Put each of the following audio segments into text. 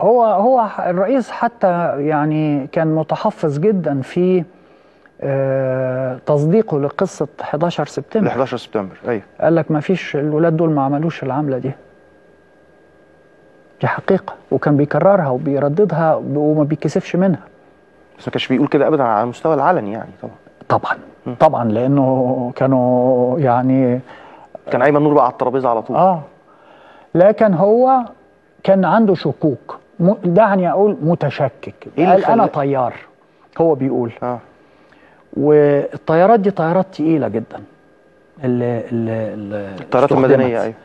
هو هو الرئيس حتى يعني كان متحفظ جدا في آه، تصديقه لقصه 11 ل سبتمبر 11 سبتمبر ايوه قال لك ما فيش الولاد دول ما عملوش العمله دي دي حقيقه وكان بيكررها وبيرددها وما بيتكسفش منها بس ما كانش بيقول كده ابدا على المستوى العلني يعني طبعا طبعا طبعا لانه كانوا يعني كان ايمن نور بقى على الترابيزه على طول اه لكن هو كان عنده شكوك م- دعني اقول متشكك إيه اللي قال انا خلاه؟ طيار هو بيقول اه والطيارات دي طيارات تقيله جدا ال ال ال الطيارات استخدمت. المدنيه ايوه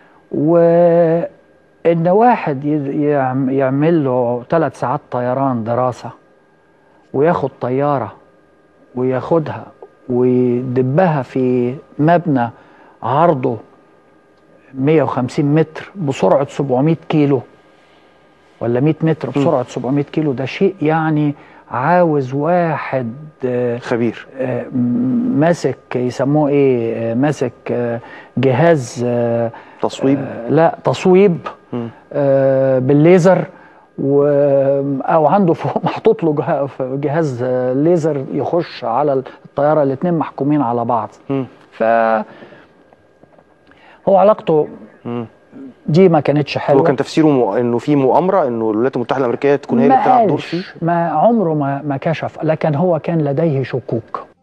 وان واحد ي- يعم- يعمل له ثلاث ساعات طيران دراسه وياخد طياره وياخدها ويدبها في مبنى عرضه 150 متر بسرعه 700 كيلو ولا 100 متر بسرعه 700 كيلو ده شيء يعني عاوز واحد آه، خبير آه، م- ماسك يسموه ايه آه، ماسك آه، جهاز آه، تصويب آه، لا تصويب مم. آه، بالليزر و او عنده فوق محطوط له جه- جهاز آه، ليزر يخش على الطياره الاثنين محكومين على بعض مم. ف هو علاقته مم. دي ما كانتش حلوه هو كان تفسيره م... انه في مؤامره انه الولايات المتحده الامريكيه تكون هي اللي ما بتلعب دور قالش فيه ما عمره ما ما كشف لكن هو كان لديه شكوك